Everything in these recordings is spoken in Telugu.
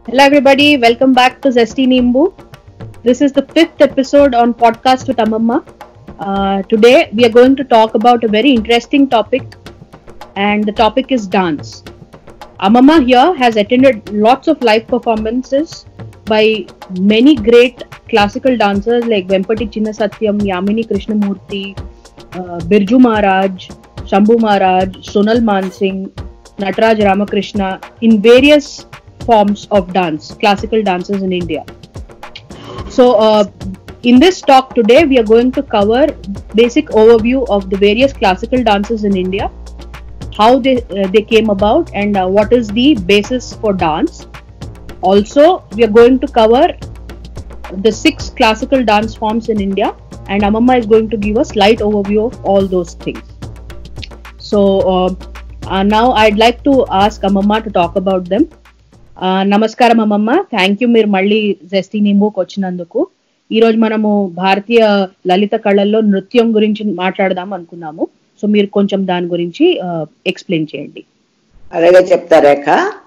Hello, everybody. Welcome back to Zesty Nimbu. This is the fifth episode on Podcast with Amamma. Uh, today, we are going to talk about a very interesting topic, and the topic is dance. Amamma here has attended lots of live performances by many great classical dancers like Vempati Chinnasatyam, Yamini Krishnamurti, uh, Birju Maharaj, Shambhu Maharaj, Sonal Mansingh, Nataraj Ramakrishna in various forms of dance, classical dances in India. So, uh, in this talk today, we are going to cover basic overview of the various classical dances in India, how they uh, they came about, and uh, what is the basis for dance. Also, we are going to cover the six classical dance forms in India, and Amamma is going to give a slight overview of all those things. So, uh, uh, now I'd like to ask Amamma to talk about them. ఆ, నమస్కారం అమ్మమ్మ థ్యాంక్ యూ మీరు మళ్ళీ జెస్టీ నింబుకి వచ్చినందుకు ఈ రోజు మనము భారతీయ లలిత కళల్లో నృత్యం గురించి మాట్లాడదాం అనుకున్నాము సో మీరు కొంచెం దాని గురించి ఎక్స్ప్లెయిన్ చేయండి అలాగే చెప్తా రేఖ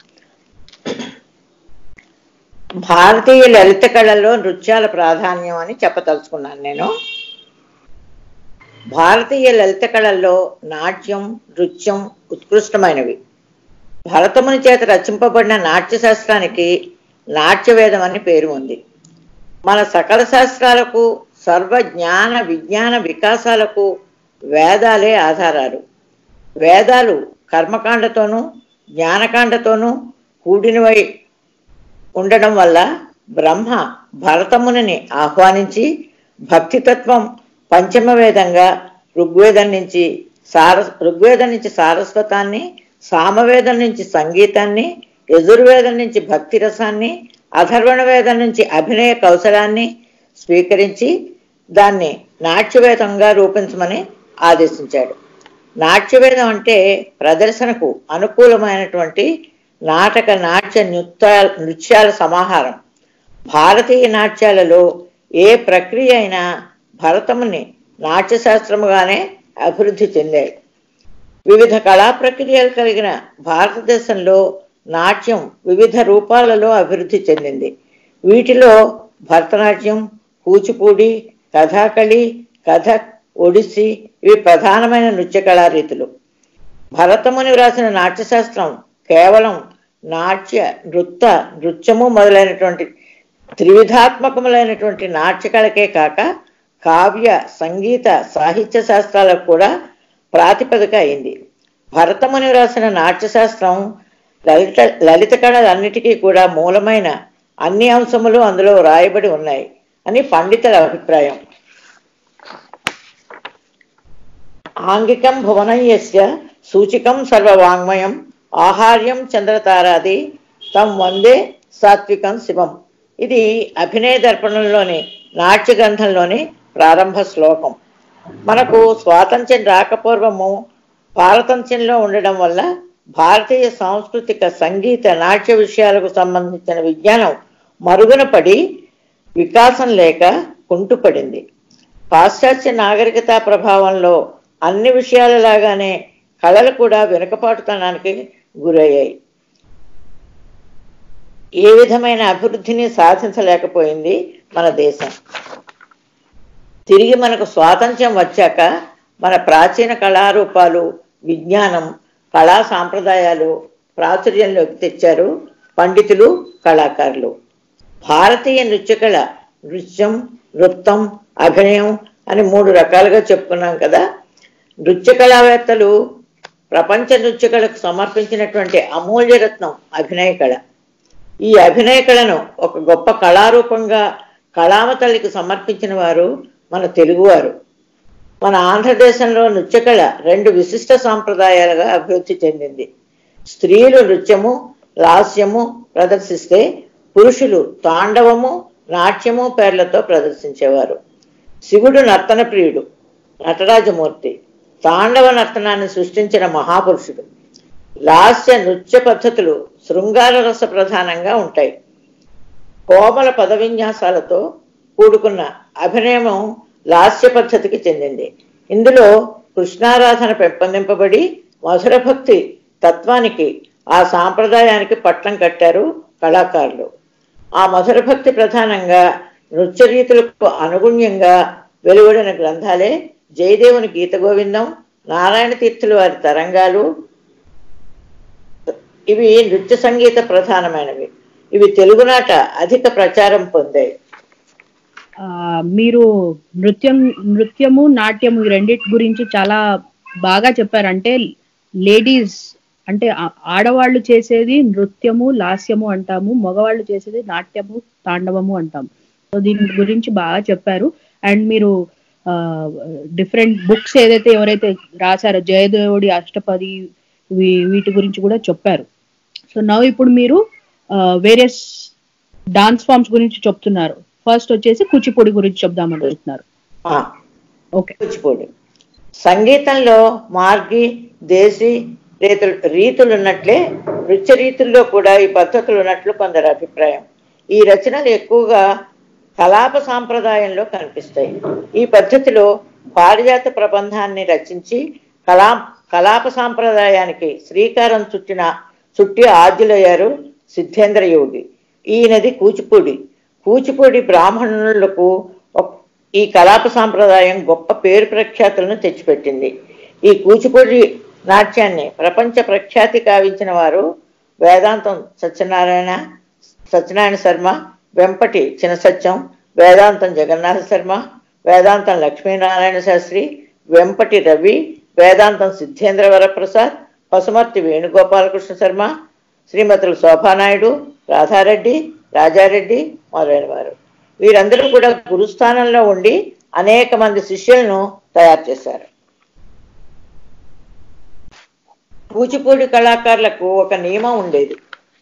భారతీయ లలిత కళల్లో నృత్యాల ప్రాధాన్యం అని చెప్పదలుచుకున్నాను నేను భారతీయ లలిత కళల్లో నాట్యం నృత్యం ఉత్కృష్టమైనవి భరతముని చేత రచింపబడిన నాట్య శాస్త్రానికి నాట్యవేదం అని పేరు ఉంది మన సకల శాస్త్రాలకు సర్వ జ్ఞాన విజ్ఞాన వికాసాలకు వేదాలే ఆధారాలు వేదాలు కర్మకాండతోనూ జ్ఞానకాండతోనూ కూడినవై ఉండడం వల్ల బ్రహ్మ భరతమునిని ఆహ్వానించి భక్తితత్వం పంచమ వేదంగా ఋగ్వేదం నుంచి సార ఋగ్వేదం నుంచి సారస్వతాన్ని సామవేదం నుంచి సంగీతాన్ని యజుర్వేదం నుంచి భక్తి రసాన్ని అథర్వణ వేదం నుంచి అభినయ కౌశలాన్ని స్వీకరించి దాన్ని నాట్యవేదంగా రూపించమని ఆదేశించాడు నాట్యవేదం అంటే ప్రదర్శనకు అనుకూలమైనటువంటి నాటక నాట్య నృత్యాల నృత్యాల సమాహారం భారతీయ నాట్యాలలో ఏ ప్రక్రియ అయినా భరతముని నాట్యశాస్త్రముగానే అభివృద్ధి చెందాయి వివిధ కళా ప్రక్రియలు కలిగిన భారతదేశంలో నాట్యం వివిధ రూపాలలో అభివృద్ధి చెందింది వీటిలో భరతనాట్యం కూచిపూడి కథాకళి కథక్ ఒడిస్సీ ఇవి ప్రధానమైన నృత్య కళారీతులు భరతముని వ్రాసిన నాట్యశాస్త్రం కేవలం నాట్య నృత్య నృత్యము మొదలైనటువంటి త్రివిధాత్మకములైనటువంటి నాట్యకళకే కాక కావ్య సంగీత సాహిత్య శాస్త్రాలకు కూడా ప్రాతిపదిక అయింది భరతముని రాసిన నాట్యశాస్త్రం లలిత లలిత కళలన్నిటికీ కూడా మూలమైన అన్ని అంశములు అందులో వ్రాయబడి ఉన్నాయి అని పండితుల అభిప్రాయం ఆంగికం భువనం యస్య సూచికం సర్వవాంగ్మయం ఆహార్యం చంద్రతారాది తం వందే సాత్వికం శివం ఇది అభినయ దర్పణంలోని నాట్య గ్రంథంలోని ప్రారంభ శ్లోకం మనకు స్వాతంత్ర్యం రాకపూర్వము పారతంత్ర్యంలో ఉండడం వల్ల భారతీయ సాంస్కృతిక సంగీత నాట్య విషయాలకు సంబంధించిన విజ్ఞానం మరుగున పడి వికాసం లేక కుంటుపడింది పాశ్చాత్య నాగరికత ప్రభావంలో అన్ని విషయాలలాగానే కళలు కూడా వెనుకపాటుతనానికి గురయ్యాయి ఏ విధమైన అభివృద్ధిని సాధించలేకపోయింది మన దేశం తిరిగి మనకు స్వాతంత్ర్యం వచ్చాక మన ప్రాచీన కళారూపాలు విజ్ఞానం కళా సాంప్రదాయాలు ప్రాచుర్యంలోకి తెచ్చారు పండితులు కళాకారులు భారతీయ నృత్యకళ నృత్యం నృత్యం అభినయం అని మూడు రకాలుగా చెప్పుకున్నాం కదా నృత్య కళావేత్తలు ప్రపంచ నృత్య కళకు సమర్పించినటువంటి అమూల్య రత్నం అభినయ కళ ఈ అభినయ కళను ఒక గొప్ప కళారూపంగా కళామ తల్లికి సమర్పించిన వారు మన తెలుగువారు మన ఆంధ్రదేశంలో నృత్యకళ రెండు విశిష్ట సాంప్రదాయాలుగా అభివృద్ధి చెందింది స్త్రీలు నృత్యము లాస్యము ప్రదర్శిస్తే పురుషులు తాండవము నాట్యము పేర్లతో ప్రదర్శించేవారు శివుడు నర్తన ప్రియుడు నటరాజమూర్తి తాండవ నర్తనాన్ని సృష్టించిన మహాపురుషుడు లాస్య నృత్య పద్ధతులు శృంగార రస ప్రధానంగా ఉంటాయి కోమల పదవిన్యాసాలతో కూడుకున్న అభినయం లాస్య పద్ధతికి చెందింది ఇందులో కృష్ణారాధన పెంపొందింపబడి మధుర భక్తి తత్వానికి ఆ సాంప్రదాయానికి పట్టం కట్టారు కళాకారులు ఆ మధుర భక్తి ప్రధానంగా నృత్య రీతులకు అనుగుణ్యంగా వెలువడిన గ్రంథాలే జయదేవుని గీత గోవిందం నారాయణ తీర్థుల వారి తరంగాలు ఇవి నృత్య సంగీత ప్రధానమైనవి ఇవి తెలుగునాట అధిక ప్రచారం పొందాయి ఆ, మీరు నృత్యం నృత్యము నాట్యము ఈ రెండిటి గురించి చాలా బాగా చెప్పారు అంటే లేడీస్ అంటే ఆ- ఆడవాళ్ళు చేసేది నృత్యము లాస్యము అంటాము మగవాళ్ళు చేసేది నాట్యము తాండవము అంటాము సో దీని గురించి బాగా చెప్పారు అండ్ మీరు డిఫరెంట్ బుక్స్ ఏదైతే ఎవరైతే రాశారో జయదేవుడి అష్టపది వీ- వీటి గురించి కూడా చెప్పారు సో నవ్ ఇప్పుడు మీరు వేరియస్ డాన్స్ ఫామ్స్ గురించి చెప్తున్నారు ఫస్ట్ వచ్చేసి కూచిపూడి గురించి చెప్దామనుకుంటున్నారు ఆ, ఓకే కూచిపూడి సంగీతంలో మార్గి దేశీ రీతులు రీతులు ఉన్నట్లే నృత్య రీతుల్లో కూడా ఈ పద్ధతులు ఉన్నట్లు కొందరు అభిప్రాయం ఈ రచనలు ఎక్కువగా కలాప సాంప్రదాయంలో కనిపిస్తాయి ఈ పద్ధతిలో పారిజాత ప్రబంధాన్ని రచించి కలా కలాప సాంప్రదాయానికి శ్రీకారం చుట్టిన చుట్టి ఆద్యులయ్యారు సిద్ధేంద్ర యోగి ఈయనది కూచిపూడి కూచిపూడి బ్రాహ్మణులకు ఒక- ఈ కలాప సాంప్రదాయం గొప్ప పేరు ప్రఖ్యాతులను తెచ్చిపెట్టింది ఈ కూచిపూడి నాట్యాన్ని ప్రపంచ ప్రఖ్యాతి కావించిన వారు వేదాంతం సత్యనారాయణ సత్యనారాయణ శర్మ వెంపటి చిన్న సత్యం వేదాంతం జగన్నాథ శర్మ వేదాంతం లక్ష్మీనారాయణ శాస్త్రి వెంపటి రవి వేదాంతం సిద్ధేంద్ర వరప్రసాద్ పసుమర్తి వేణుగోపాలకృష్ణ శర్మ శ్రీమతులు శోభానాయుడు రాధారెడ్డి రాజారెడ్డి మొదలైన వారు వీరందరూ కూడా గురుస్థానంలో ఉండి అనేక మంది శిష్యులను తయారు చేశారు కూచిపూడి కళాకారులకు ఒక నియమం ఉండేది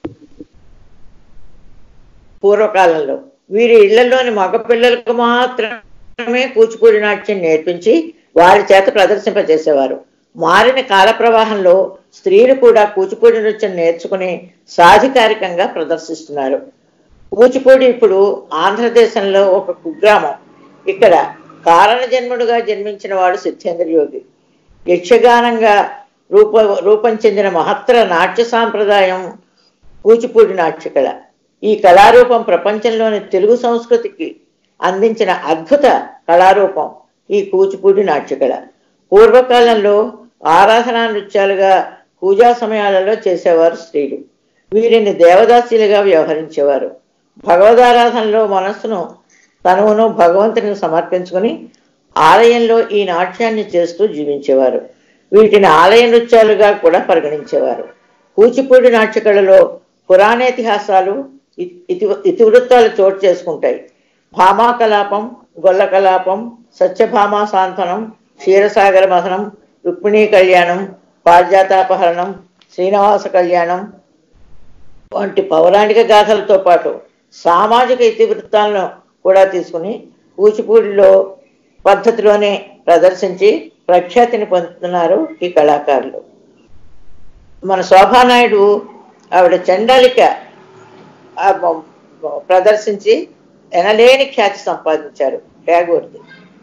పూర్వకాలంలో వీరి ఇళ్లలోని మగపిల్లలకు మాత్రమే కూచిపూడి నాట్యం నేర్పించి వారి చేత ప్రదర్శింపజేసేవారు మారిన కాల ప్రవాహంలో స్త్రీలు కూడా కూచిపూడి నృత్యం నేర్చుకుని సాధికారికంగా ప్రదర్శిస్తున్నారు కూచిపూడి ఇప్పుడు ఆంధ్రదేశంలో ఒక కుగ్రామం ఇక్కడ కారణ జన్ముడుగా జన్మించిన వాడు సిద్ధేంద్ర యోగి యక్షగానంగా రూప రూపం చెందిన మహత్తర నాట్య సాంప్రదాయం కూచిపూడి నాట్యకళ ఈ కళారూపం ప్రపంచంలోని తెలుగు సంస్కృతికి అందించిన అద్భుత కళారూపం ఈ కూచిపూడి నాట్యకళ పూర్వకాలంలో ఆరాధనా నృత్యాలుగా పూజా సమయాలలో చేసేవారు స్త్రీలు వీరిని దేవదాసీలుగా వ్యవహరించేవారు భగవదారాధనలో మనస్సును తనువును భగవంతునికి సమర్పించుకుని ఆలయంలో ఈ నాట్యాన్ని చేస్తూ జీవించేవారు వీటిని ఆలయ నృత్యాలుగా కూడా పరిగణించేవారు కూచిపూడి నాట్యకళలో పురాణేతిహాసాలు ఇ- ఇతి ఇతివృత్తాలు చోటు చేసుకుంటాయి భామా కలాపం గొల్ల కలాపం సత్యభామా సాంతనం క్షీరసాగర మథనం రుక్మిణీ కళ్యాణం పారిజాతాపహరణం శ్రీనివాస కళ్యాణం వంటి పౌరాణిక గాథలతో పాటు సామాజిక ఇతివృత్తాలను కూడా తీసుకుని కూచిపూడిలో పద్ధతిలోనే ప్రదర్శించి ప్రఖ్యాతిని పొందుతున్నారు ఈ కళాకారులు మన శోభానాయుడు ఆవిడ చండాలిక ఆ బొ- బొ- ప్రదర్శించి ఎనలేని ఖ్యాతి సంపాదించారు ట్యాగూర్ది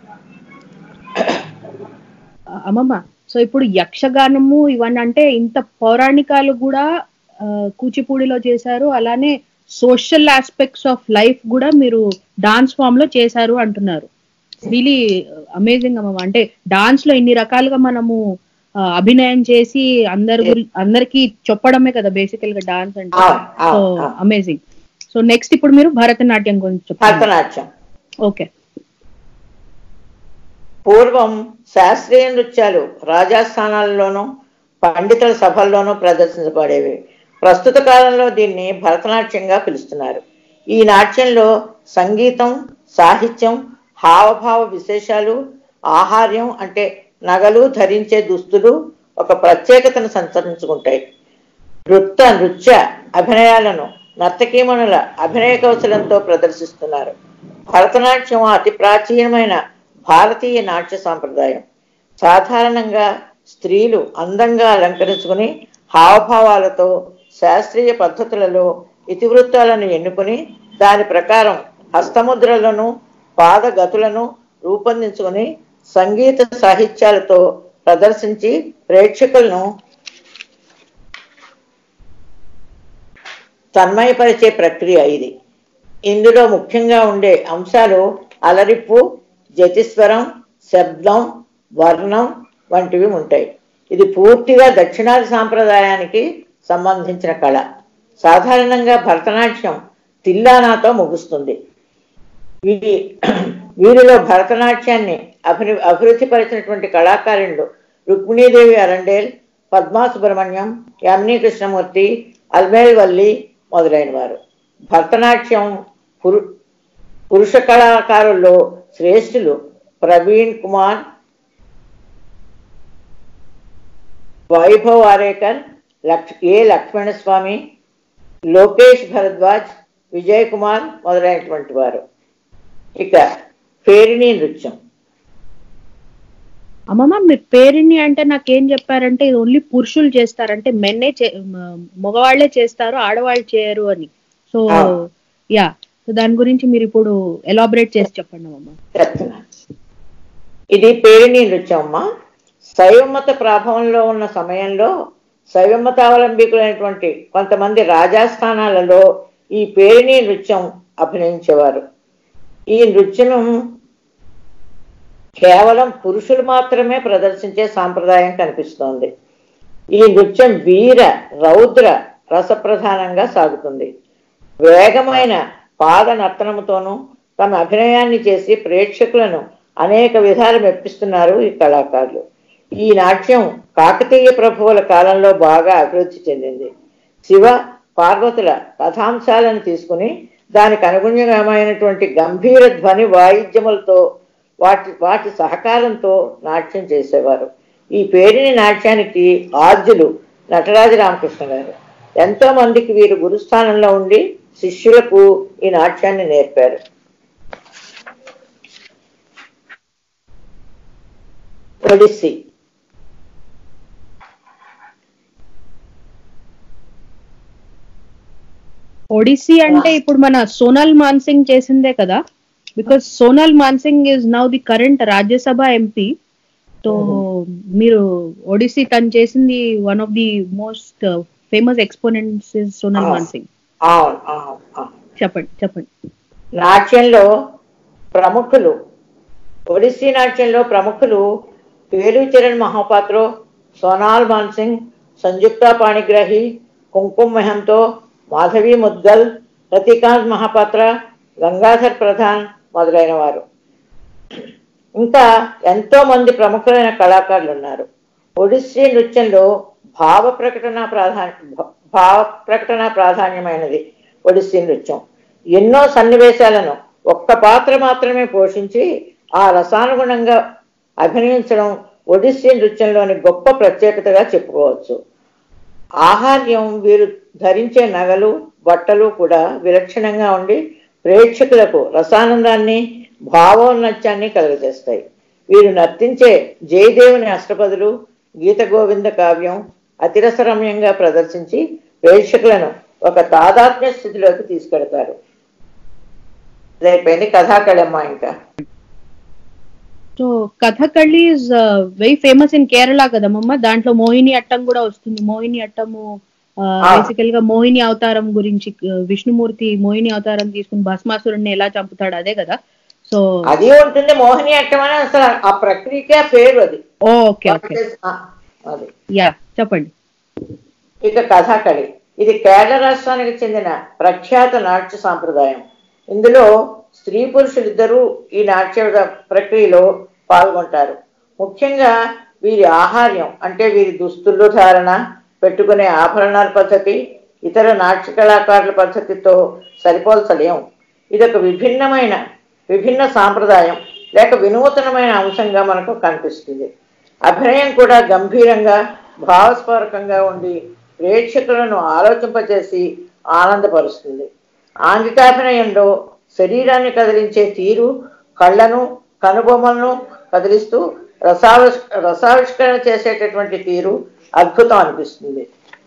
ఆ, అమ్మమ్మ సో ఇప్పుడు యక్షగానము ఇవన్నీ అంటే ఇంత పౌరాణికాలు కూడా ఆ, కూచిపూడిలో చేశారు అలానే సోషల్ ఆస్పెక్ట్స్ ఆఫ్ లైఫ్ కూడా మీరు డాన్స్ ఫామ్ లో చేశారు అంటున్నారు రియలీ అమేజింగ్ అమ్మమ్మ అంటే డాన్స్ లో ఇన్ని రకాలుగా మనము ఆ, అభినయం చేసి అందరి గురి- అందరికీ చెప్పడమే కదా బేసికల్ గా డాన్స్ అంటే అవును, సో అవును, అవును. అమేజింగ్ సో నెక్స్ట్ ఇప్పుడు మీరు భరతనాట్యం గురించి చెప్తారు భరతనాట్యం ఓకే పూర్వం శాస్త్రీయ నృత్యాలు రాజాస్థానాల్లోనూ పండితుల సభల్లోనూ ప్రదర్శించబడేవి ప్రస్తుత కాలంలో దీన్ని భరతనాట్యంగా పిలుస్తున్నారు ఈ నాట్యంలో సంగీతం సాహిత్యం హావభావ విశేషాలు ఆహార్యం అంటే నగలు ధరించే దుస్తులు ఒక ప్రత్యేకతను సంతరించుకుంటాయి నృత్య నృత్య అభినయాలను నర్తకీమణుల అభినయ కౌశలంతో ప్రదర్శిస్తున్నారు భరతనాట్యం అతి ప్రాచీనమైన భారతీయ నాట్య సాంప్రదాయం సాధారణంగా స్త్రీలు అందంగా అలంకరించుకుని హావభావాలతో శాస్త్రీయ పద్ధతులలో ఇతివృత్తాలను ఎన్నుకుని దాని ప్రకారం హస్తముద్రలను పాదగతులను రూపొందించుకుని సంగీత సాహిత్యాలతో ప్రదర్శించి ప్రేక్షకులను తన్మయపరిచే ప్రక్రియ ఇది ఇందులో ముఖ్యంగా ఉండే అంశాలు అలరిప్పు జతిస్వరం శబ్దం వర్ణం వంటివి ఉంటాయి ఇది పూర్తిగా దక్షిణాది సాంప్రదాయానికి సంబంధించిన కళ సాధారణంగా భరతనాట్యం తిల్లానాతో ముగుస్తుంది వీరి వీరిలో భరతనాట్యాన్ని అభిని అభివృద్ధి పరిచినటువంటి కళాకారులు రుక్మిణీదేవి అరండేల్ పద్మా సుబ్రహ్మణ్యం యామిని కృష్ణమూర్తి అల్మేల్ వల్లి మొదలైన వారు భరతనాట్యం పురు పురుష కళాకారుల్లో శ్రేష్ఠులు ప్రవీణ్ కుమార్ వైభవ్ ఆరేకర్ లక్ష్ ఏ లక్ష్మణస్వామి లోకేష్ భరద్వాజ్ విజయ్ కుమార్ మొదలైనటువంటి వారు ఇక పేరిణి నృత్యం అమ్మమ్మ మీరు పేరుని అంటే నాకేం చెప్పారంటే ఇది ఓన్లీ పురుషులు చేస్తారు అంటే మెన్నే చే- మ- మగవాళ్లే చేస్తారు ఆడవాళ్ళు చేయరు అని సో ఆ. యా సో దాని గురించి మీరు ఇప్పుడు ఎలాబరేట్ చేసి చెప్పండి అమ్మమ్మ చెప్తున్నా ఇది పేరిణి నృత్యం అమ్మ శైవమత ప్రభావంలో ఉన్న సమయంలో శైవమతావలంబికులైనటువంటి కొంతమంది రాజాస్థానాలలో ఈ పేరిణి నృత్యం అభినయించేవారు ఈ నృత్యం కేవలం పురుషులు మాత్రమే ప్రదర్శించే సాంప్రదాయం కనిపిస్తోంది ఈ నృత్యం వీర రౌద్ర రసప్రధానంగా సాగుతుంది వేగమైన పాద నర్తనముతోనూ తమ అభినయాన్ని చేసి ప్రేక్షకులను అనేక విధాలు మెప్పిస్తున్నారు ఈ కళాకారులు ఈ నాట్యం కాకతీయ ప్రభువుల కాలంలో బాగా అభివృద్ధి చెందింది శివ పార్వతుల కథాంశాలను తీసుకుని దానికి అనుగుణ్యమైనటువంటి గంభీర ధ్వని వాయిద్యములతో వాటి వాటి సహకారంతో నాట్యం చేసేవారు ఈ పేరిని నాట్యానికి ఆద్యులు నటరాజ రామకృష్ణ గారు ఎంతో మందికి వీరు గురుస్థానంలో ఉండి శిష్యులకు ఈ నాట్యాన్ని నేర్పారు ఒడిస్సీ ఒడిస్సీ అంటే ఇప్పుడు మన సోనల్ మాన్సింగ్ చేసిందే కదా because Sonal Mansingh is now the current Rajya Sabha MP so మీరు ఒడిస్సీ తను చేసింది one of the most famous exponents is Sonal Ah. Mansingh అవును అవును అవును చెప్పండి చెప్పండి నాట్యంలో ప్రముఖులు ఒడిస్సీ నాట్యంలో ప్రముఖులు పేరు చరణ్ మహాపాత్రో సోనాల్ మాన్సింగ్ సంయుక్త పాణిగ్రాహి కుంకుమ్ మెహంతో మాధవి ముద్గల్ రతికాంత్ మహాపాత్ర గంగాధర్ ప్రధాన్ మొదలైన వారు ఇంకా ఎంతో మంది ప్రముఖులైన కళాకారులు ఉన్నారు ఒడిస్సీ నృత్యంలో భావ ప్రకటన ప్రాధాన్య భావ ప్రకటన ప్రాధాన్యమైనది ఒడిస్సీ నృత్యం ఎన్నో సన్నివేశాలను ఒక్క పాత్ర మాత్రమే పోషించి ఆ రసానుగుణంగా అభినయించడం ఒడిస్సీ నృత్యంలోని గొప్ప ప్రత్యేకతగా చెప్పుకోవచ్చు ఆహార్యం వీరు ధరించే నగలు బట్టలు కూడా విలక్షణంగా ఉండి ప్రేక్షకులకు రసానందాన్ని భావోన్నత్యాన్ని కలుగజేస్తాయి వీరు నర్తించే జయదేవుని అష్టపదులు గీత గోవింద కావ్యం అతిరసరమ్యంగా ప్రదర్శించి ప్రేక్షకులను ఒక తాదాత్మ్య స్థితిలోకి తీసుకెడతారు రేపైంది కథాకళమ్మ ఇంకా so Kathakali is very famous in Kerala కదమ్మమ్మ దాంట్లో మోహిని అట్టం కూడా వస్తుంది మోహిని అట్టము బేసికల్ గా మోహిని అవతారం గురించి ఆ, విష్ణుమూర్తి మోహిని అవతారం తీసుకుని భస్మాసురుడిని ఎలా చంపుతాడు అదే కదా సో అది ఉంటుంది మోహిని అట్టం అని అసలు ఆ ప్రక్రియకే ఆ పేరు అది ఓకే ఓకే ఆ, అది యా చెప్పండి ఇక కథాకళి ఇది కేరళ రాష్ట్రానికి చెందిన ప్రఖ్యాత నాట్య సాంప్రదాయం ఇందులో స్త్రీ పురుషులిద్దరూ ఈ నాట్య ప్రక్రియలో పాల్గొంటారు ముఖ్యంగా వీరి ఆహార్యం అంటే వీరి దుస్తులు ధారణ పెట్టుకునే ఆభరణాల పద్ధతి ఇతర నాట్య కళాకారుల పద్ధతితో సరిపోల్చలేం ఇదొక విభిన్నమైన విభిన్న సాంప్రదాయం లేక వినూతనమైన అంశంగా మనకు కనిపిస్తుంది అభినయం కూడా గంభీరంగా భావస్ఫోరకంగా ఉండి ప్రేక్షకులను ఆలోచింపజేసి ఆనందపరుస్తుంది ఆంగికాభినయంలో శరీరాన్ని కదిలించే తీరు కళ్ళను కనుబొమ్మలను కదిలిస్తూ రసావిష్ రసావిష్కరణ చేసేటటువంటి తీరు అద్భుతం అనిపిస్తుంది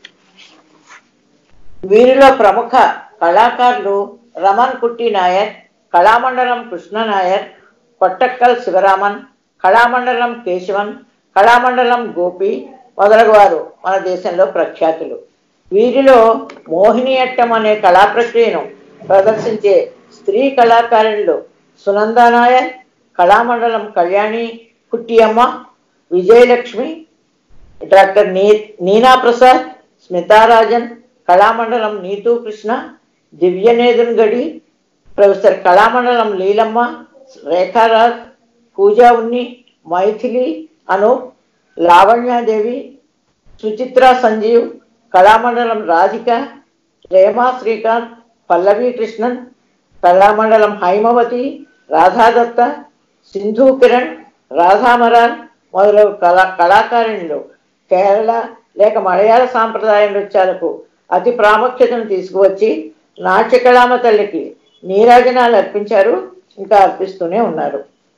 వీరిలో ప్రముఖ కళాకారులు రమణ్ కుట్టి నాయర్ కళామండలం కృష్ణ నాయర్ కొట్టక్కల్ శివరామన్ కళామండలం కేశవన్ కళామండలం గోపి మొదలగు వారు మన దేశంలో ప్రఖ్యాతులు వీరిలో మోహినియట్టం అనే కళా ప్రక్రియను ప్రదర్శించే స్త్రీ కళాకారులు సునందా నాయర్ కళామండలం కళ్యాణి కుట్టియమ్మ విజయలక్ష్మి డాక్టర్ నీ నీనా ప్రసాద్ స్మితారాజన్ కళామండలం నీతూ కృష్ణ దివ్యనేదున్ గడి ప్రొఫెసర్ కళామండలం లీలమ్మ రేఖారాజ్ పూజా ఉన్ని మైథిలి అనూప్ లావణ్యాదేవి సుచిత్ర సంజీవ్ కళామండలం రాధిక రేమా శ్రీకాంత్ పల్లవి కృష్ణన్ కళామండలం హైమవతి రాధాదత్త సింధు కిరణ్ రాధామరాన్ మొదలగు కళా కళాకారిణులు కేరళ లేక మలయాళ సాంప్రదాయ నృత్యాలకు అతి ప్రాముఖ్యతను తీసుకువచ్చి నాట్య కళామ తల్లికి నీరాజనాలు అర్పించారు ఇంకా అర్పిస్తూనే ఉన్నారు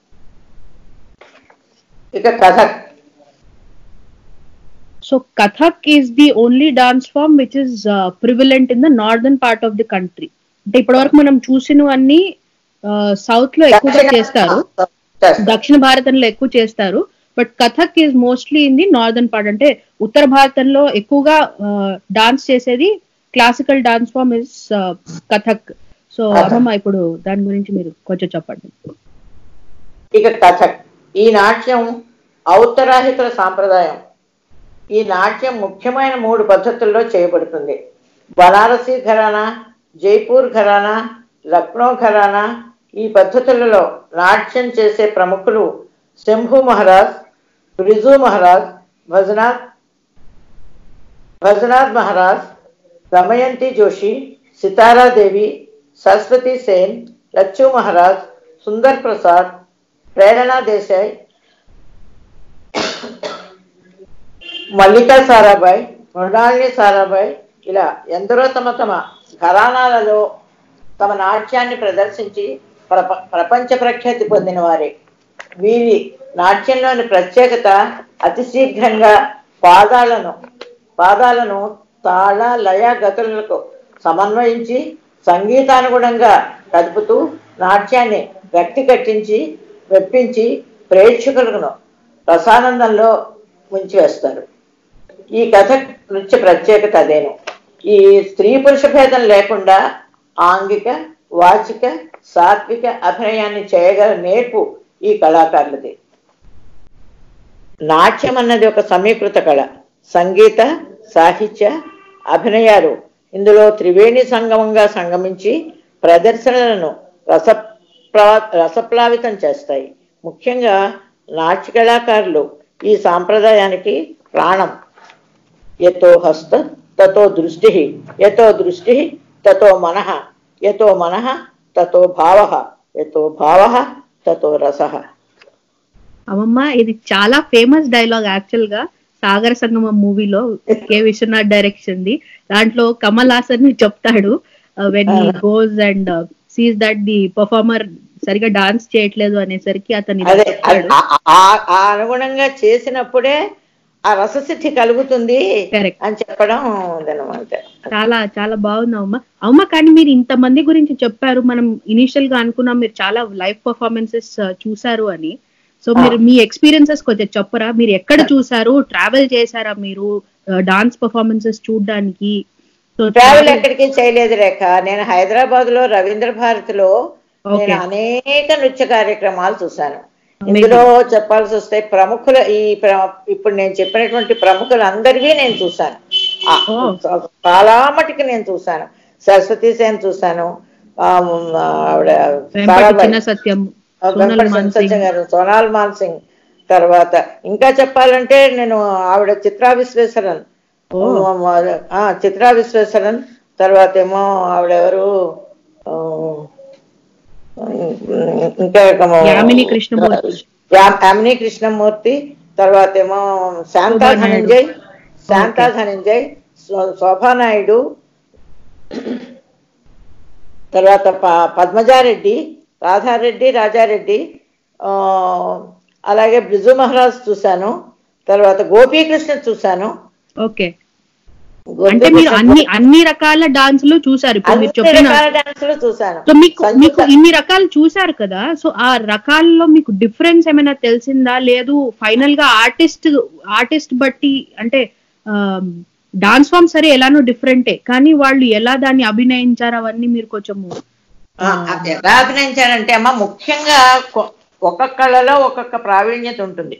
ఇక Kathak So Kathak is the only dance form which is uh, prevalent in the northern part of the country. అంటే ఇప్పటివరకు మనం చూసినవన్నీ సౌత్ లో ఎక్కువగా చేస్తారు దక్షిణ భారతంలో ఎక్కువ చేస్తారు but Kathak is mostly in the northern part అంటే ఉత్తర భారతంలో ఎక్కువగా డాన్స్ చేసేది classical dance form is Kathak so అమ్మమ్మ ఇప్పుడు దాని గురించి మీరు కొంచెం చెప్పండి ఇక కథక్ ఈ నాట్యం ఔత్తరాహితుల సాంప్రదాయం ఈ నాట్యం ముఖ్యమైన మూడు పద్ధతుల్లో చేయబడుతుంది బనారసీ ఘరానా జైపూర్ ఘరానా లక్నో ఘరానా ఈ పద్ధతులలో నాట్యం చేసే ప్రముఖులు శంభు మహారాజ్ బ్రిజు మహారాజ్ భజనాథ్ భజనాథ్ మహారాజ్ దమయంతి జోషి సితారాదేవి సరస్వతి సేన్ లచ్చు మహారాజ్ సుందర్ ప్రసాద్ ప్రేరణా దేశాయ్ మల్లికా సారాభాయ్ మృణాలిని సారాభాయ్ ఇలా ఎందరో తమ తమ ఘరానాలలో తమ నాట్యాన్ని ప్రదర్శించి ప్రప ప్రపంచ ప్రఖ్యాతి పొందిన వారే వీరి నాట్యంలోని ప్రత్యేకత అతి శీఘ్రంగా పాదాలను పాదాలను తాళ లయ గతులకు సమన్వయించి సంగీతానుగుణంగా కదుపుతూ నాట్యాన్ని గట్టి కట్టించి వెప్పించి ప్రేక్షకులను రసానందంలో ముంచివేస్తారు ఈ కథ నృత్య ప్రత్యేకత అదేను ఈ స్త్రీ పురుష భేదం లేకుండా ఆంగిక వాచిక సాత్విక అభినయాన్ని చేయగల నేర్పు ఈ కళాకారులది నాట్యం అన్నది ఒక సమీకృత కళ సంగీత సాహిత్య అభినయాలు ఇందులో త్రివేణి సంగమంగా సంగమించి ప్రదర్శనలను రస రసప్లావితం చేస్తాయి ముఖ్యంగా నాట్య కళాకారులు ఈ సాంప్రదాయానికి ప్రాణం యతో హస్త తతో దృష్టి యతో దృష్టి తతో మనః యతో మనః తతో భావ యతో భావ తతో రస అమ్మమ్మ ఇది చాలా ఫేమస్ డైలాగ్ యాక్చువల్ గా సాగర సంగమం మూవీలో కె విశ్వనాథ్ డైరెక్షన్ ది దాంట్లో కమల్ హాసన్ చెప్తాడు when he goes and sees that the performer సరిగా డాన్స్ చేయట్లేదు అనేసరికి అతను అదే ఆ- ఆ- ఆ అనుగుణంగా చేసినప్పుడే ఆ రససిద్ధి కలుగుతుంది Correct. అని చెప్పడం అదనమాట చాలా చాలా బాగుంది అమ్మ అమ్మ కానీ మీరు ఇంత మంది గురించి చెప్పారు మనం ఇనిషియల్ గా అనుకున్నాం మీరు చాలా లైవ్ పర్ఫార్మెన్సెస్ చూసారు అని సో మీరు మీ ఎక్స్పీరియన్సెస్ కొంచెం చెప్పరా మీరు ఎక్కడ చూసారు ట్రావెల్ చేశారా మీరు డాన్స్ పర్ఫార్మెన్సెస్ చూడడానికి సో ట్రావెల్ ఎక్కడికి చేయలేదు రేఖ నేను హైదరాబాద్ లో రవీంద్ర భారతిలో నేను Okay. అనేక నృత్య కార్యక్రమాలు చూశాను ఇందులో చెప్పాల్సి వస్తే ప్రముఖుల ఈ ప్ర- ఇప్పుడు నేను చెప్పినటువంటి ప్రముఖులందరికీ నేను చూశాను ఆ, Oh. చాలా మటుకు నేను చూశాను సరస్వతి సేన్ చూశాను ఆ, ఆవిడ వెంపటి సారాభాయ్. చిన్న సత్యం సోనల్ వెంకట మాన్ సత్యం సింగ్ గారు సోనాల్ మాన్ సింగ్ తర్వాత ఇంకా చెప్పాలంటే నేను ఆవిడ చిత్రా విశ్వేశ్వరన్ ఓ. ఆ, చిత్రా విశ్వేశ్వరన్ తర్వాత ఏమో ఆవిడెవరు ఆ, ఇంకా ఒక మో- యామిని కృష్ణమూర్తి. యా- యామిని కృష్ణమూర్తి తర్వాత ఏమో శాంతా శోభా నాయుడు. ధనంజయ్ శాంతా ధనంజయ్ శో- శోభానాయుడు తర్వాత ప- పద్మజారెడ్డి రాధారెడ్డి రాజారెడ్డి ఆ, అలాగే బ్రిజు మహారాజ్ చూశాను తర్వాత గోపీకృష్ణ చూశాను ఓకే అంటే మీరు గోపీకృష్ణ అన్ని అన్ని రకాల డాన్సులు చూసారు ఇప్పుడు మీరు అన్ని చెప్పిన రకాల డాన్సులు చూశాను సో మీకు సంగీత- మీకు ఇన్ని రకాలు చూసారు కదా సో ఆ రకాల్లో మీకు డిఫరెన్స్ ఏమైనా తెలిసిందా లేదు ఫైనల్ గా ఆర్టిస్ట్ ఆర్టిస్ట్ బట్టి అంటే డాన్స్ ఫామ్ సరే ఎలానో డిఫరెంటే కానీ వాళ్ళు ఎలా దాన్ని అభినయించారు అవన్నీ మీరు కొంచెము ఆ, అది ఎలా అభినయించారంటే అమ్మ ముఖ్యంగా కొ- ఒక్కొక్కళ్ళలో ఒక్కొక్క ప్రావీణ్యత ఉంటుంది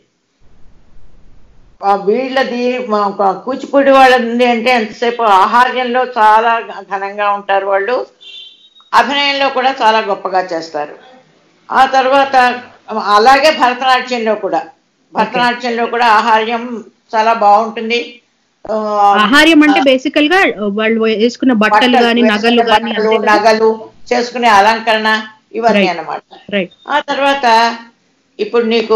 ఆ వీళ్ళది మా- ఒక కూచిపూడి వాళ్ళది అంటే ఎంతసేపు ఆహార్యంలో చాలా ఘనంగా ఉంటారు వాళ్ళు అభినయంలో కూడా చాలా గొప్పగా చేస్తారు ఆ తర్వాత అలాగే భరతనాట్యంలో కూడా భరతనాట్యంలో కూడా ఆహార్యం చాలా బాగుంటుంది ఆ, ఆహార్యం అంటే బేసికల్ గా వాళ్ళు వేసుకున్న బట్టలు గాని నగలు వేసుకునే గాని బట్టలు, నగలు చేసుకునే అలంకరణ ఇవన్నీ అన్నమాట రైట్ ఆ తర్వాత ఇప్పుడు నీకు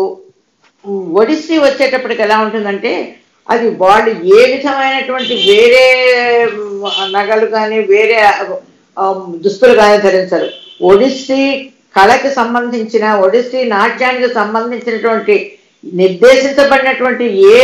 ఒడిస్సీ వచ్చేటప్పటికి ఎలా ఉంటుందంటే అది వాళ్ళు ఏ విధమైనటువంటి వేరే మ్, నగలు కానీ వేరే ఆ, దుస్తులు కానీ ధరించరు ఒడిస్సీ కళకి సంబంధించిన ఒడిస్సీ నాట్యానికి సంబంధించినటువంటి నిర్దేశించబడినటువంటి ఏ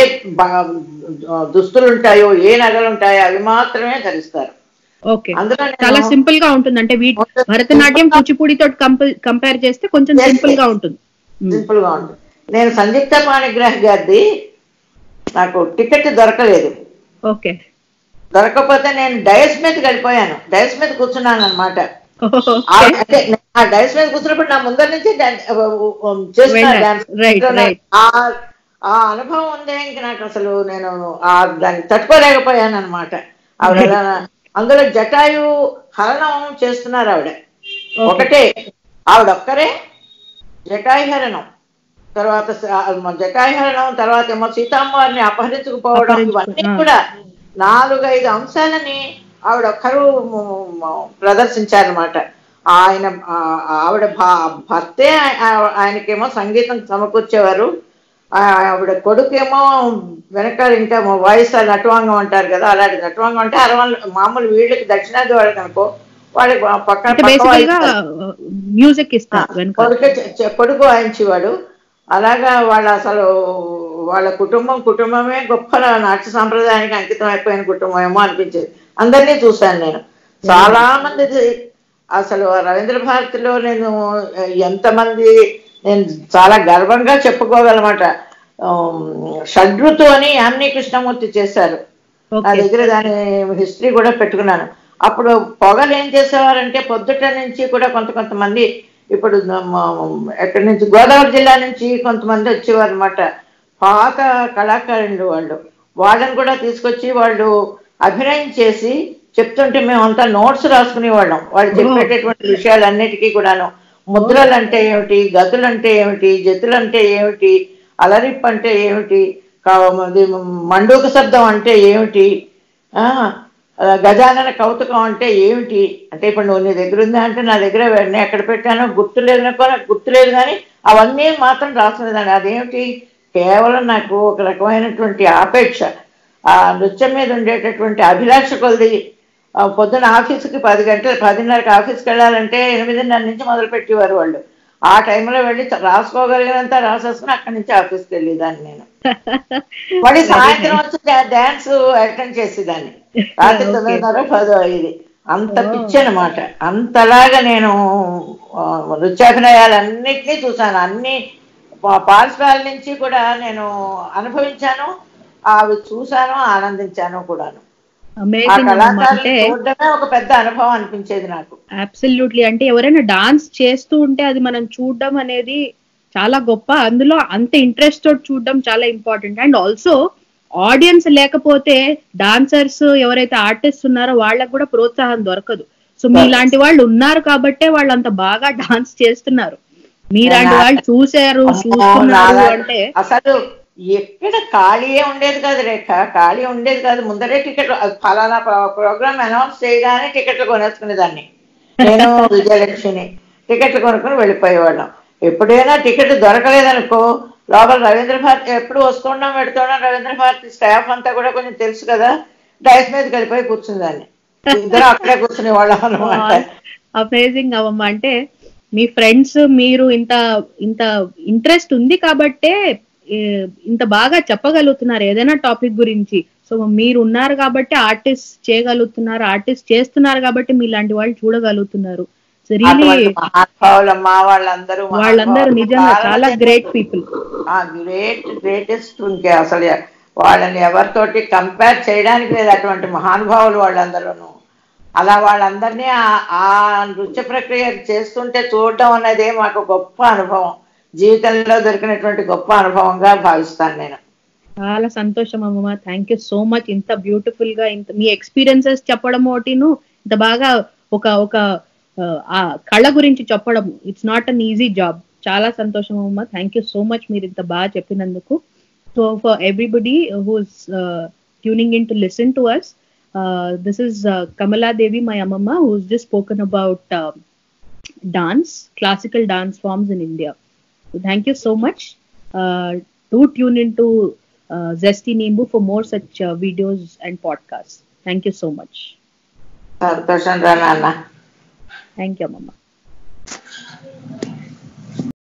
బ- దుస్తులు ఉంటాయో ఏ నగలు ఉంటాయో అవి మాత్రమే ధరిస్తారు ఓకే అందులో నేను- చాలా సింపుల్ గా ఉంటుంది అంటే వీటి భరతనాట్యం కూచిపూడితో కంపేర్ చేస్తే కొంచెం Yes, సింపుల్ గా yes. ఉంటుంది సింపుల్ గా ఉంటుంది నేను సంయుక్త పాణిగ్రహ గారిది నాకు టికెట్ దొరకలేదు ఓకే దొరకకపోతే నేను డయస్ మీద వెళ్ళిపోయాను డయస్ మీద కూర్చున్నాను అనమాట అంటే నేను ఆ డయస్ మీద కూర్చున్నప్పుడు నా ముందర నుంచి డాన్- చేస్తున్నా వెళ్ళారు. డాన్స్. Right, right. ఆ ఆ అనుభవం ఉందే ఇంక నాకు అసలు నేను ఆ దాన్ని తట్టుకోలేకపోయాను అనమాట ఆవిడ అలా- అందులో జటాయు హరణం చేస్తున్నారు ఆవిడ ఒకటే ఆవిడ ఒక్కరే జటాయుహరణం తర్వాత స- జటాయుహరణం తర్వాత ఏమో సీతమ్మవారిని అపహరించుకుపోవడం అపహరించుకు- ఇవన్నీ ఆ. కూడా నాలుగైదు అంశాలని ఆవిడ ఒక్కరు మ- మ- ప్రదర్శించారనమాట ఆయన ఆ- ఆవిడ భా- భర్తే ఆయ- ఆ- ఆయనకేమో సంగీతం సమకూర్చేవారు ఆ- ఆవిడ కొడుకేమో వెనకాల ఇంకా వాయిస్ నటువాంగం అంటారు కదా అలాంటి నటువాంగం అంటే అరవల్ మామూలు వీళ్ళకి దక్షిణాది వాళ్ళకి అనుకో వాళ్ళకి పక్కన అంటే పక్క బేసికల్ గా వాయిస్తారు. మ్యూజిక్ ఇస్తారు వెనక కొడుకు చె- చె- కొడుకు వాయించేవాడు అలాగా వాళ్ళ అసలు వాళ్ళ కుటుంబం కుటుంబమే గొప్ప నాట్య సాంప్రదాయానికి అంకితం అయిపోయిన కుటుంబం ఏమో అనిపించేది అందరినీ చూశాను నేను చాలా మంది అసలు రవీంద్ర భారతిలో నేను ఎంతమంది నేను చాలా గర్వంగా చెప్పుకోగలమాట షడ్రుతు అని యామిని కృష్ణమూర్తి చేశారు నా ఓకే దగ్గర దాని హిస్టరీ కూడా పెట్టుకున్నాను అప్పుడు పొగలు ఏం చేసేవారంటే పొద్దుట నుంచి కూడా కొంత కొంతమంది ఇప్పుడు మ- ఎక్కడి నుంచి గోదావరి జిల్లా నుంచి కొంతమంది వచ్చేవారు అనమాట పాత కళాకారులు వాళ్ళు వాళ్ళని కూడా తీసుకొచ్చి వాళ్ళు అభినయం చేసి చెప్తుంటే మేమంతా నోట్స్ రాసుకునేవాళ్ళం వాళ్ళు చెప్పేటటువంటి విషయాలన్నిటికీ కూడాను ముద్రలు అంటే ఏమిటి గతులు అంటే ఏమిటి జతులు అంటే ఏమిటి అలరిప్ అంటే ఏమిటి కా- అది మండూక శబ్దం అంటే ఏమిటి ఆ, ఆ, గజానన కౌతుకం అంటే ఏమిటి అంటే ఇప్పుడు నువ్వు నీ దగ్గర ఉందా అంటే నా దగ్గర వెంటనే ఎక్కడ పెట్టానో గుర్తు లేదు నాకు నాకు గుర్తు లేదు కానీ అవన్నీ మాత్రం రాసుకునేదాన్ని అదేమిటి కేవలం నాకు ఒక రకమైనటువంటి ఆపేక్ష ఆ నృత్యం మీద ఉండేటటువంటి అభిలాష కొలది ఆ, పొద్దున ఆఫీస్కి పది గంటలు పదిన్నరకి ఆఫీస్కి వెళ్ళాలంటే ఎనిమిదిన్నర నుంచి మొదలు పెట్టేవారు వాళ్ళు ఆ టైంలో వెళ్ళి రాసుకోగలిగినంత రాసేసుకుని అక్కడి నుంచి ఆఫీస్కి వెళ్ళేదాన్ని నేను మళ్ళీ సాయంత్రం వచ్చి డాన్స్ అటెండ్ చేసేదాన్ని రాత్రి Okay. తొమ్మిదిన్నర పదో అయ్యేది అంత పిచ్చి అనమాట అంతలాగా నేను ఆ, నృత్యాభినయాలన్నిటినీ చూశాను అన్ని పా- పార్శ్వాల నుంచి కూడా నేను అనుభవించాను అవి చూశాను ఆనందించాను కూడాను ఆ అమేజింగ్ అంటే కళాకారులు చూడడమే ఒక పెద్ద అనుభవం అనిపించేది నాకు అబ్సల్యూట్లీ అంటే ఎవరైనా డాన్స్ చేస్తూ ఉంటే అది మనం చూడడం అనేది చాలా గొప్ప అందులో అంత ఇంట్రెస్ట్ తోటి చూడడం చాలా ఇంపార్టెంట్ అండ్ ఆల్సో ఆడియన్స్ లేకపోతే డాన్సర్స్ ఎవరైతే ఆర్టిస్ట్ ఉన్నారో వాళ్ళకు కూడా ప్రోత్సాహం దొరకదు సో మీలాంటి వాళ్ళు ఉన్నారు కాబట్టే వాళ్ళు అంత బాగా డాన్స్ చేస్తున్నారు మీలాంటి వాళ్ళు చూశారు చూస్తున్నారు నాలా- అంటే అసలు ఎక్కడ ఖాళీయే ఉండేది కాదు రేఖ ఖాళీ ఉండేది కాదు ముందరే టికెట్ ఫలానా ప్రోగ్రామ్ అనౌన్స్ చేయగానే టికెట్లు కొనేసుకునేదాన్ని నేను విజయలక్ష్మిని టికెట్లు కొనుక్కొని వెళ్ళిపోయేవాళ్ళం ఎప్పుడైనా టికెట్ దొరకలేదనుకో లోపల రవీంద్ర భారతి ఎప్పుడు వస్తున్నాం పెడుతున్నాం రవీంద్ర భారతి స్టాఫ్ అంతా కూడా కొంచెం తెలుసు కదా డైస్ మీదకి వెళ్ళిపోయి కూర్చుందాన్ని ఇద్దరు అక్కడే కూర్చునే వాళ్ళం అనమాట అమేజింగ్ అవమ్మ అంటే మీ ఫ్రెండ్స్ మీరు ఇంత ఇంత ఇంట్రెస్ట్ ఉంది కాబట్టే ఏ, ఇంత బాగా చెప్పగలుగుతున్నారు ఏదైనా టాపిక్ గురించి సో మీరు ఉన్నారు కాబట్టి ఆర్టిస్ట్ చేయగలుగుతున్నారు ఆర్టిస్ట్ చేస్తున్నారు కాబట్టి మీలాంటి వాళ్ళు చూడగలుగుతున్నారు సో రియలీ అటువంటి మహానుభావులమ్మా వాళ్ళందరూ వాళ్ళందరూ మహానుభావులు. నిజంగా చాలా మంది గ్రేట్ పీపుల్ ఆ గ్రేట్ గ్రేటెస్ట్ ఇంకే అసలు వాళ్ళని ఎవరితోటి కంపేర్ చేయడానికి లేదు అటువంటి మహానుభావులు వాళ్ళందరూను అలా వాళ్ళందరినీ ఆ- ఆ నృత్య ప్రక్రియ చేస్తుంటే చూడటం అన్నదే మాకు గొప్ప అనుభవం జీవితంలో దొరికినటువంటి గొప్ప అనుభవంగా భావిస్తాను నేను చాలా సంతోషం అమ్మమ్మ థ్యాంక్ యూ సో మచ్ ఇంత బ్యూటిఫుల్ గా ఇంత మీ ఎక్స్పీరియన్సెస్ చెప్పడం ఒకటిను ఇంత బాగా ఒక ఒక ఆ, ఆ కళ గురించి చెప్పడం it's not an easy job చాలా సంతోషం అమ్మమ్మ థ్యాంక్ యూ సో మచ్ మీరు ఇంత బాగా చెప్పినందుకు so for everybody who's tuning in to listen to us this is Kamaladevi my అమ్మమ్మ who's just spoken about dance, classical dance forms in India. So thank you so much. Uh, do tune into uh, Zesty Nimbu for more such uh, videos and podcasts. Thank you so much. సంతోషం రా నాన్న Thank you, Mama.